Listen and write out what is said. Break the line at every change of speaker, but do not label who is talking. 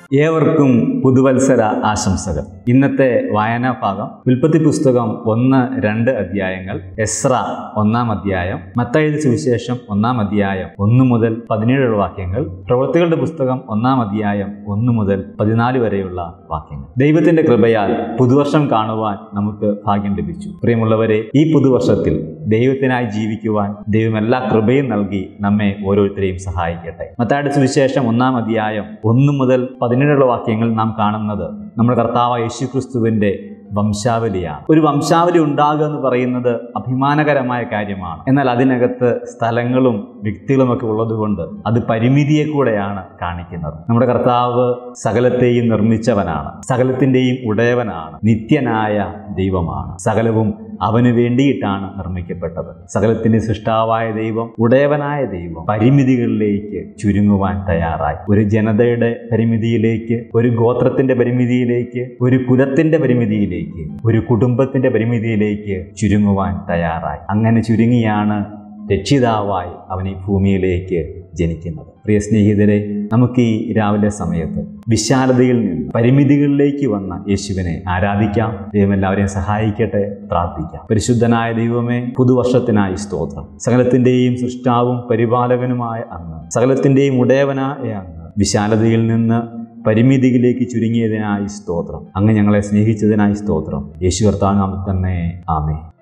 ഏവർക്കും പുതുവത്സര ആശംസകൾ ഇന്നത്തെ വായനാ ഭാഗം ഉൽപ്പത്തി പുസ്തകം ഒന്ന് രണ്ട് അധ്യായങ്ങൾ എസ്ര ഒന്നാം അധ്യായം മത്തഴുതി സുവിശേഷം ഒന്നാം അധ്യായം ഒന്ന് മുതൽ പതിനേഴ് വാക്യങ്ങൾ പ്രവൃത്തികളുടെ പുസ്തകം ഒന്നാം അധ്യായം ഒന്ന് മുതൽ പതിനാല് വരെയുള്ള വാക്യങ്ങൾ ദൈവത്തിന്റെ കൃപയാൽ പുതുവർഷം കാണുവാൻ നമുക്ക് ഭാഗ്യം ലഭിച്ചു പ്രിയമുള്ളവരെ ഈ പുതുവർഷത്തിൽ ദൈവത്തിനായി ജീവിക്കുവാൻ ദൈവം എല്ലാ കൃപയും നൽകി നമ്മെ ഓരോരുത്തരെയും സഹായിക്കട്ടെ മത്തായുടെ സുവിശേഷം ഒന്നാം അധ്യായം ഒന്ന് മുതൽ പതിനേഴുള്ള വാക്യങ്ങൾ നാം കാണുന്നത് നമ്മുടെ കർത്താവ് യേശു ക്രിസ്തുവിന്റെ വംശാവലിയാണ് ഒരു വംശാവലി ഉണ്ടാകുക എന്ന് പറയുന്നത് അഭിമാനകരമായ കാര്യമാണ് എന്നാൽ അതിനകത്ത് സ്ഥലങ്ങളും വ്യക്തികളുമൊക്കെ ഉള്ളതുകൊണ്ട് അത് പരിമിതിയെ കൂടെയാണ് കാണിക്കുന്നത് നമ്മുടെ കർത്താവ് സകലത്തെയും നിർമ്മിച്ചവനാണ് സകലത്തിൻ്റെയും ഉടയവനാണ് നിത്യനായ ദൈവമാണ് സകലവും അവന് വേണ്ടിയിട്ടാണ് നിർമ്മിക്കപ്പെട്ടത് സകലത്തിന്റെ സൃഷ്ടാവായ ദൈവം ഉടയവനായ ദൈവം പരിമിതികളിലേക്ക് ചുരുങ്ങുവാൻ തയ്യാറായി ഒരു ജനതയുടെ പരിമിതിയിലേക്ക് ഒരു ഗോത്രത്തിന്റെ പരിമിതിയിലേക്ക് ഒരു കുലത്തിന്റെ പരിമിതിയിലേക്ക് ഒരു കുടുംബത്തിന്റെ പരിമിതിയിലേക്ക് ചുരുങ്ങുവാൻ തയ്യാറായി അങ്ങനെ ചുരുങ്ങിയാണ് രക്ഷിതാവായി അവൻ ഈ ഭൂമിയിലേക്ക് ജനിക്കുന്നത് പ്രിയ സ്നേഹിതരെ നമുക്ക് ഈ രാവിലെ സമയത്ത് വിശാലതയിൽ നിന്ന് പരിമിതികളിലേക്ക് വന്ന യേശുവിനെ ആരാധിക്കാം ദൈവം എല്ലാവരെയും സഹായിക്കട്ടെ പ്രാർത്ഥിക്കാം പരിശുദ്ധനായ ദൈവമേ പുതുവർഷത്തിനായി സ്തോത്രം സകലത്തിൻ്റെയും സൃഷ്ടാവും പരിപാലകനുമായ അങ്ങ് സകലത്തിൻ്റെയും ഉടയവനായ അങ്ങ് വിശാലതയിൽ നിന്ന് പരിമിതിയിലേക്ക് ചുരുങ്ങിയതിനായി സ്തോത്രം അങ്ങ് ഞങ്ങളെ സ്നേഹിച്ചതിനായി സ്തോത്രം യേശു കർത്താവ് തന്നെ ആമേ